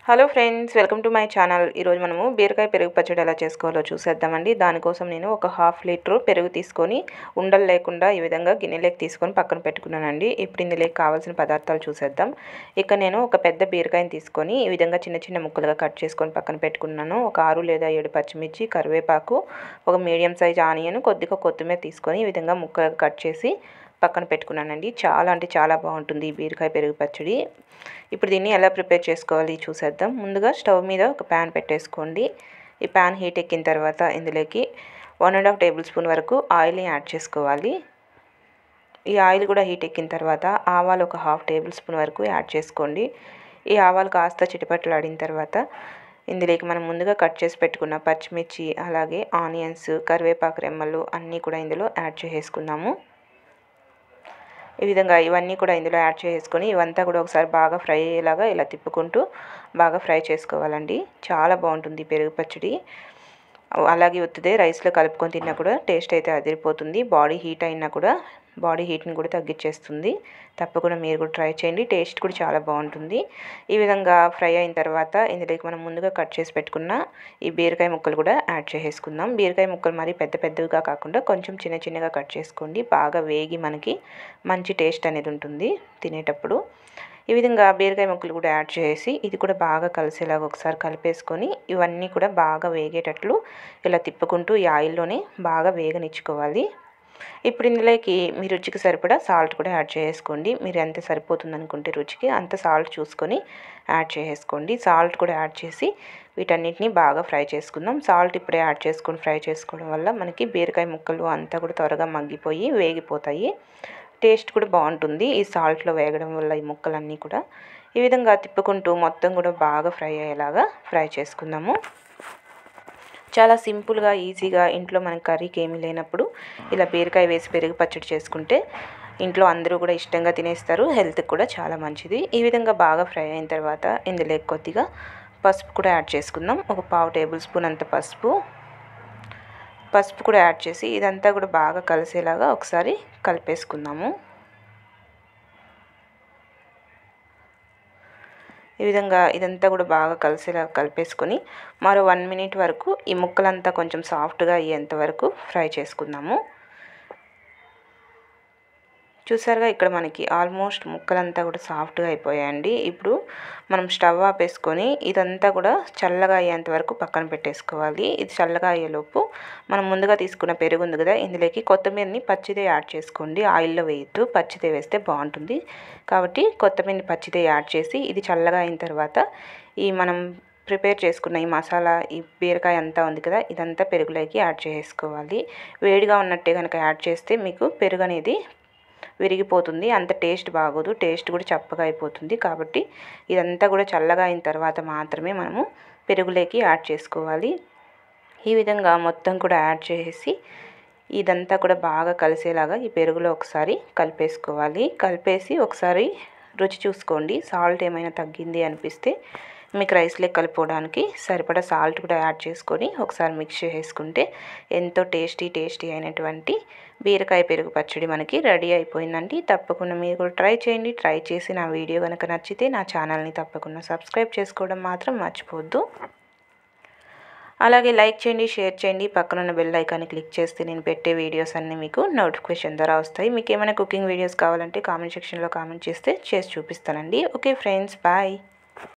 hello friends welcome to my channel ఈరోజు మనము బీరకాయ పెరుగు పచ్చడి ఎలా చేసుకోవాలో చూసేద్దామండి దానికోసం నేను ఒక హాఫ్ లీటర్ పెరుగు తీసుకొని ఉండలు లేకుండా ఈ విధంగా గిన్నెలోకి తీసుకొని పక్కన పెట్టుకున్నానండి ఇప్పుడు ఇందులోకి కావాల్సిన పదార్థాలు చూసేద్దాం ఇక నేను ఒక పెద్ద బీరకాయని తీసుకొని ఈ విధంగా చిన్న చిన్న ముక్కలుగా కట్ చేసుకొని పక్కన పెట్టుకున్నాను ఒక ఆరు లేదా ఏడు పచ్చిమిర్చి కరివేపాకు ఒక మీడియం సైజ్ ఆనియన్ కొద్దిగా కొత్తిమీర తీసుకొని ఈ విధంగా ముక్కలుగా కట్ చేసి పక్కన పెట్టుకున్నానండి చాలా అంటే చాలా బాగుంటుంది ఈ బీరకాయ పెరుగు పచ్చడి ఇప్పుడు దీన్ని ఎలా ప్రిపేర్ చేసుకోవాలి చూసేద్దాం ముందుగా స్టవ్ మీద ఒక ప్యాన్ పెట్టేసుకోండి ఈ ప్యాన్ హీట్ ఎక్కిన తర్వాత ఇందులోకి one and half tablespoon వరకు ఆయిల్ని యాడ్ చేసుకోవాలి ఈ ఆయిల్ కూడా హీట్ ఎక్కిన తర్వాత ఆవాలు ఒక హాఫ్ టేబుల్ స్పూన్ వరకు యాడ్ చేసుకోండి ఈ ఆవాలు కాస్త చిటపట్లాడిన తర్వాత ఇందులోకి మనం ముందుగా కట్ చేసి పెట్టుకున్న పచ్చిమిర్చి అలాగే ఆనియన్స్ కరివేపాకు రెమ్మలు అన్నీ కూడా ఇందులో యాడ్ చేసుకుందాము ఈ విధంగా ఇవన్నీ కూడా ఇందులో యాడ్ చేసుకొని ఇవంతా కూడా ఒకసారి బాగా ఫ్రై అయ్యేలాగా ఇలా తిప్పుకుంటూ బాగా ఫ్రై చేసుకోవాలండి చాలా బాగుంటుంది పెరుగు పచ్చడి అలాగే ఒత్తిదే రైస్లో కలుపుకొని తిన్నా కూడా టేస్ట్ అయితే అదిరిపోతుంది బాడీ హీట్ అయినా కూడా బాడీ హీట్ని కూడా తగ్గించేస్తుంది తప్పకుండా మీరు కూడా ట్రై చేయండి టేస్ట్ కూడా చాలా బాగుంటుంది ఈ విధంగా ఫ్రై అయిన తర్వాత ఇందులోకి మనం ముందుగా కట్ చేసి పెట్టుకున్న ఈ బీరకాయ ముక్కలు కూడా యాడ్ చేసేసుకుందాం బీరకాయ ముక్కలు మరి పెద్ద పెద్దగా కాకుండా కొంచెం చిన్న చిన్నగా కట్ చేసుకోండి బాగా వేగి మనకి మంచి టేస్ట్ అనేది ఉంటుంది తినేటప్పుడు ఈ విధంగా బీరకాయ ముక్కలు కూడా యాడ్ చేసి ఇది కూడా బాగా కలిసేలాగా ఒకసారి కలిపేసుకొని ఇవన్నీ కూడా బాగా వేగేటట్లు ఇలా తిప్పుకుంటూ ఈ ఆయిల్లోనే బాగా వేగనిచ్చుకోవాలి ఇప్పుడు ఇందులోకి మీ రుచికి సరిపడా సాల్ట్ కూడా యాడ్ చేసుకోండి మీరు ఎంత సరిపోతుంది అనుకుంటే రుచికి అంత సాల్ట్ చూసుకొని యాడ్ చేసుకోండి సాల్ట్ కూడా యాడ్ చేసి వీటన్నిటిని బాగా ఫ్రై చేసుకుందాం సాల్ట్ ఇప్పుడే యాడ్ చేసుకొని ఫ్రై చేసుకోవడం వల్ల మనకి బీరకాయ ముక్కలు అంతా కూడా త్వరగా మగ్గిపోయి వేగిపోతాయి టేస్ట్ కూడా బాగుంటుంది ఈ సాల్ట్లో వేగడం వల్ల ఈ ముక్కలన్నీ కూడా ఈ విధంగా తిప్పుకుంటూ మొత్తం కూడా బాగా ఫ్రై అయ్యేలాగా ఫ్రై చేసుకుందాము చాలా సింపుల్గా ఈజీగా ఇంట్లో మనకి కర్రీకి ఏమీ లేనప్పుడు ఇలా బీరకాయ వేసి పెరుగు పచ్చడి చేసుకుంటే ఇంట్లో అందరూ కూడా ఇష్టంగా తినేస్తారు హెల్త్కి కూడా చాలా మంచిది ఈ విధంగా బాగా ఫ్రై అయిన తర్వాత ఇందులో కొద్దిగా పసుపు కూడా యాడ్ చేసుకుందాం ఒక పావు టేబుల్ స్పూన్ అంత పసుపు పసుపు కూడా యాడ్ చేసి ఇదంతా కూడా బాగా కలిసేలాగా ఒకసారి కలిపేసుకుందాము ఈ విధంగా ఇదంతా కూడా బాగా కలిసేలా కలిపేసుకొని మరో వన్ మినిట్ వరకు ఈ ముక్కలంతా కొంచెం సాఫ్ట్గా అయ్యేంత వరకు ఫ్రై చేసుకుందాము చూసారుగా ఇక్కడ మనకి ఆల్మోస్ట్ ముక్కలంతా కూడా సాఫ్ట్గా అయిపోయాయండి ఇప్పుడు మనం స్టవ్ ఆపేసుకొని ఇదంతా కూడా చల్లగా అయ్యేంత వరకు పక్కన పెట్టేసుకోవాలి ఇది చల్లగా అయ్యేలోపు మనం ముందుగా తీసుకున్న పెరుగు ఉంది కదా ఇందులోకి కొత్తిమీరని పచ్చిదే యాడ్ చేసుకోండి ఆయిల్లో వేయద్దు పచ్చిదే వేస్తే బాగుంటుంది కాబట్టి కొత్తిమీరని పచ్చిదే యాడ్ చేసి ఇది చల్లగా అయిన తర్వాత ఈ మనం ప్రిపేర్ చేసుకున్న ఈ మసాలా ఈ బీరకాయ అంతా ఉంది కదా ఇదంతా పెరుగులోకి యాడ్ చేసుకోవాలి వేడిగా ఉన్నట్టే కనుక యాడ్ చేస్తే మీకు పెరుగు అనేది విరిగిపోతుంది అంత టేస్ట్ బాగోదు టేస్ట్ కూడా చప్పగా అయిపోతుంది కాబట్టి ఇదంతా కూడా చల్లగా అయిన తర్వాత మాత్రమే మనము పెరుగులోకి యాడ్ చేసుకోవాలి ఈ విధంగా మొత్తం కూడా యాడ్ చేసి ఇదంతా కూడా బాగా కలిసేలాగా ఈ పెరుగులో ఒకసారి కలిపేసుకోవాలి కలిపేసి ఒకసారి రుచి చూసుకోండి సాల్ట్ ఏమైనా తగ్గింది అనిపిస్తే మీకు రైస్లో కలుపుకోవడానికి సరిపడా సాల్ట్ కూడా యాడ్ చేసుకొని ఒకసారి మిక్స్ చేసుకుంటే ఎంతో టేస్టీ టేస్టీ అయినటువంటి బీరకాయ పెరుగు పచ్చడి మనకి రెడీ అయిపోయిందండి తప్పకుండా మీరు కూడా ట్రై చేయండి ట్రై చేసి నా వీడియో కనుక నచ్చితే నా ఛానల్ని తప్పకుండా సబ్స్క్రైబ్ చేసుకోవడం మాత్రం మర్చిపోవద్దు అలాగే లైక్ చేయండి షేర్ చేయండి పక్కనున్న బెల్ ఐకాన్ని క్లిక్ చేస్తే నేను పెట్టే వీడియోస్ అన్నీ మీకు నోటిఫికేషన్ ద్వారా వస్తాయి మీకు ఏమైనా కుకింగ్ వీడియోస్ కావాలంటే కామెంట్ సెక్షన్లో కామెంట్ చేస్తే చేసి చూపిస్తానండి ఓకే ఫ్రెండ్స్ బాయ్